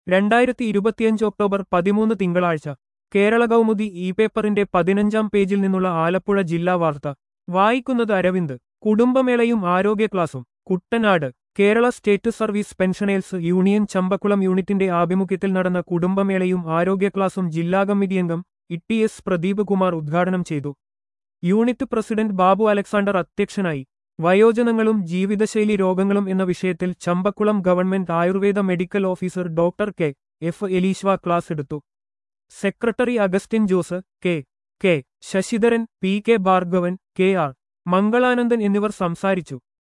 രണ്ടായിരത്തി ഇരുപത്തിയഞ്ച് ഒക്ടോബർ പതിമൂന്ന് തിങ്കളാഴ്ച കേരള കൗമുദി ഇ പേപ്പറിന്റെ പതിനഞ്ചാം പേജിൽ നിന്നുള്ള ആലപ്പുഴ ജില്ലാ വാർത്ത വായിക്കുന്നത് അരവിന്ദ് കുടുംബമേളയും ആരോഗ്യ ക്ലാസും Kuttanad Kerala state service pensioners union Champakulam യൂണിറ്റിന്റെ ആഭിമുഖ്യത്തിൽ നടന്ന കുടുംബമേളയും ആരോഗ്യ ക്ലാസും ജില്ലാ കമ്മിറ്റി അംഗം ഇട്ടി എസ് പ്രദീപ് കുമാർ ഉദ്ഘാടനം ചെയ്തു യൂണിറ്റ് പ്രസിഡന്റ് ബാബു അലക്സാണ്ടർ അധ്യക്ഷനായി വയോജനങ്ങളും ജീവിതശൈലി രോഗങ്ങളും എന്ന വിഷയത്തിൽ Champakulam government Ayurveda medical officer doctor K F Elishwa class എടുത്തു secretary Augustine Jose K K Sasidharan P K Bhargavan K R Mangalanandan എന്നിവർ സംസാരിച്ചു